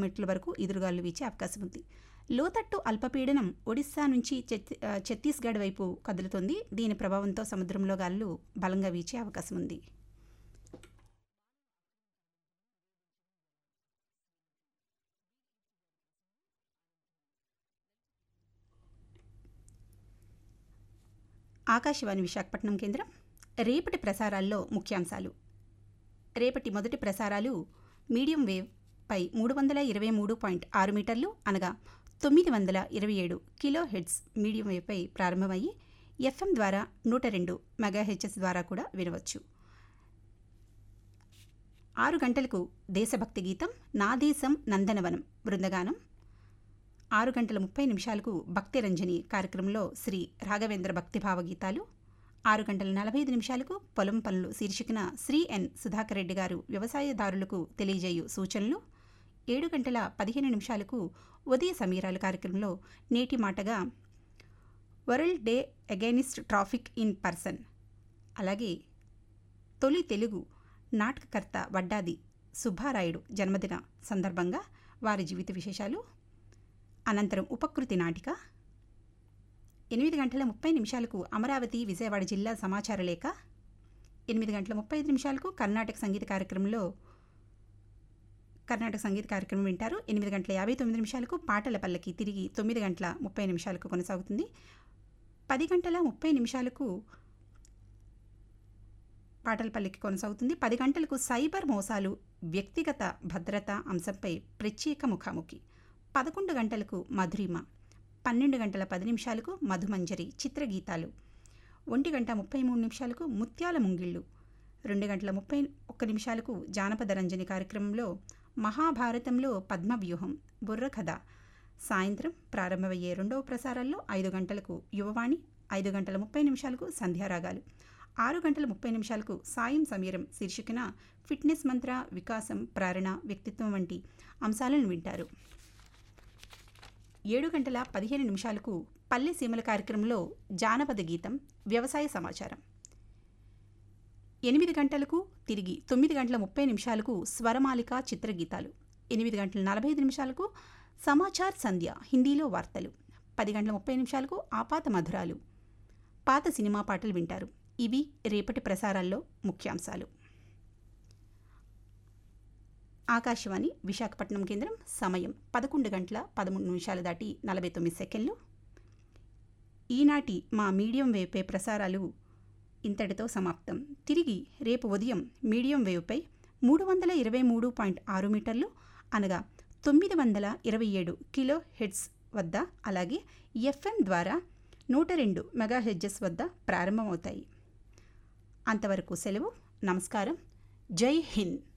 కిలోమీటర్ల వరకు ఎదురుగాలు వీచే అవకాశం ఉంది లోతట్టు అల్పపీడనం ఒడిశా నుంచి ఛత్తీ- ఆ, ఛత్తీస్గఢ్ వైపు కదులుతోంది దీని ప్రభావంతో సముద్రంలో గాలులు బలంగా వీచే అవకాశం ఉంది ఆకాశవాణి విశాఖపట్నం కేంద్రం రేపటి ప్రసారాల్లో ముఖ్యాంశాలు రేపటి మొదటి ప్రసారాలు మీడియం వేవ్ పై మూడు వందల ఇరవై మూడు పాయింట్ ఆరు మీటర్లు అనగా తొమ్మిది వందల ఇరవై ఏడు కిలో హెడ్స్ మీడియం వేవ్పై ప్రారంభమయ్యి ఎఫ్ఎం ద్వారా నూట రెండు మెగాహెచ్ఎస్ ద్వారా కూడా వినవచ్చు ఆరు గంటలకు దేశభక్తి గీతం నా దేశం నందనవనం బృందగానం ఆరు గంటల ముప్పై నిమిషాలకు భక్తి రంజని కార్యక్రమంలో శ్రీ రాఘవేంద్ర భక్తిభావ గీతాలు ఆరు గంటల నలభై ఐదు నిమిషాలకు పొలం పనులు శీర్షికన శ్రీ ఎన్ సుధాకర్ రెడ్డి గారు వ్యవసాయదారులకు తెలియజేయు సూచనలు ఏడు గంటల పదిహేను నిమిషాలకు ఉదయ సమీరాలు కార్యక్రమంలో నేటి మాటగా world day against traffic in person అలాగే తొలి తెలుగు నాటకకర్త వడ్డాది సుబ్బారాయుడు జన్మదిన సందర్భంగా వారి జీవిత విశేషాలు అనంతరం ఉపకృతి నాటిక ఎనిమిది గంటల ముప్పై నిమిషాలకు అమరావతి విజయవాడ జిల్లా సమాచార లేఖ ఎనిమిది గంటల ముప్పై ఐదు నిమిషాలకు కర్ణాటక సంగీత కార్యక్రమంలో కర్ణాటక సంగీత కార్యక్రమం వింటారు ఎనిమిది గంటల యాభై తొమ్మిది నిమిషాలకు పాటల పల్లకి తిరిగి తొమ్మిది గంటల ముప్పై నిమిషాలకు కొనసాగుతుంది పది గంటల ముప్పై నిమిషాలకు పాటల పల్లకి కొనసాగుతుంది పది గంటలకు సైబర్ మోసాలు వ్యక్తిగత భద్రత అంశంపై ప్రత్యేక ముఖాముఖి పదకొండు గంటలకు మధురిమ పన్నెండు గంటల పది నిమిషాలకు మధుమంజరి చిత్రగీతాలు ఒంటి గంట ముప్పై మూడు నిమిషాలకు ముత్యాల ముంగిళ్ళు రెండు గంటల ముప్పై ఒక్క నిమిషాలకు జానపద రంజని కార్యక్రమంలో మహాభారతంలో పద్మవ్యూహం బుర్ర కథ సాయంత్రం ప్రారంభమయ్యే రెండవ ప్రసారాల్లో ఐదు గంటలకు యువవాణి ఐదు గంటల ముప్పై నిమిషాలకు సంధ్యారాగాలు ఆరు గంటల ముప్పై నిమిషాలకు సాయం సమీరం శీర్షికన ఫిట్నెస్ మంత్ర వికాసం ప్రేరణ వ్యక్తిత్వం వంటి అంశాలను వింటారు ఏడు గంటల పదిహేను నిమిషాలకు పల్లె సీమల కార్యక్రమంలో జానపద గీతం వ్యవసాయ సమాచారం ఎనిమిది గంటలకు తిరిగి తొమ్మిది గంటల ముప్పై నిమిషాలకు స్వరమాలిక చిత్రగీతాలు ఎనిమిది గంటల నలభై ఐదు నిమిషాలకు సమాచార్ సంధ్య హిందీలో వార్తలు పది గంటల ముప్పై నిమిషాలకు ఆపాత మధురాలు పాత సినిమా పాటలు వింటారు ఇవి రేపటి ప్రసారాల్లో ముఖ్యాంశాలు ఆకాశవాణి విశాఖపట్నం కేంద్రం సమయం పదకొండు గంటల పదమూడు నిమిషాలు దాటి నలభై తొమ్మిది సెకండ్లు ఈనాటి మా మీడియం వేవ్పై ప్రసారాలు ఇంతటితో సమాప్తం తిరిగి రేపు ఉదయం మీడియం వేవ్పై మూడు వందల ఇరవై మూడు పాయింట్ ఆరు మీటర్లు అనగా తొమ్మిది వందల ఇరవై ఏడు కిలో హెడ్స్ వద్ద అలాగే ఎఫ్ఎం ద్వారా నూట రెండు మెగాహెడ్జెస్ వద్ద ప్రారంభమవుతాయి అంతవరకు సెలవు నమస్కారం జై హింద్